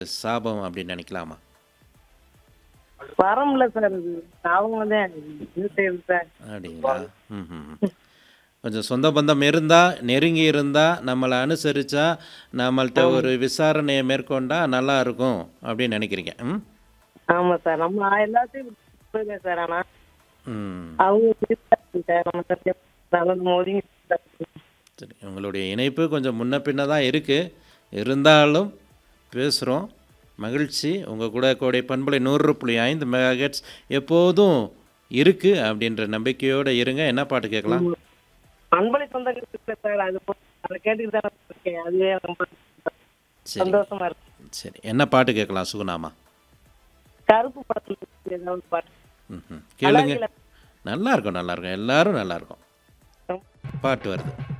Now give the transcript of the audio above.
சாபம் அப்படின்னு நினைக்கலாமா வரம்ல சார் அது அவங்க தான் இது செய்யுது சார் அப்படிங்களா ம் ம் ம். கொஞ்சம் சொந்த பந்தம் இருந்தால் நெருங்கி இருந்தால் நம்மளை அனுசரித்தா நம்மள்ட்ட ஒரு விசாரணையை மேற்கொண்டா நல்லா இருக்கும் அப்படின்னு நினைக்கிறீங்க ம் ஆமா சார் நம்ம எல்லாத்தையும் விட்டுருங்க சார் ஆனா ம் அவங்க விட்டுட்டாங்க சார் நம்ம சத்தியம் அதனால நம்ம ஒதுங்கி சரி உங்களுடைய இணைப்பு கொஞ்சம் முன்ன பின்ன தான் இருக்குது இருந்தாலும் பேசுகிறோம் மகிழ்ச்சி உங்கள் கூட கோடை பண்பலை நூறு புள்ளி ஐந்து மெகாஹெட்ஸ் எப்போதும் இருக்குது அப்படின்ற நம்பிக்கையோடு இருங்க என்ன பாட்டு கேட்கலாம் அன்பளி சொந்தங்கள் இருக்கு சார் அது போ- அதை கேட்டுட்டு தான் இருக்கேன் அதுவே ரொம்ப சரி சந்தோஷமா இருக்கு சரி என்ன பாட்டு கேட்கலாம் சுகுணாமா கருப்பு படத்துல இருக்கு ஏதாவது பாட்டு ம் ம் கேளுங்க நல்லா இருக்கும் நல்லா இருக்கும் எல்லாரும் நல்லா இருக்கும் பாட்டு வருது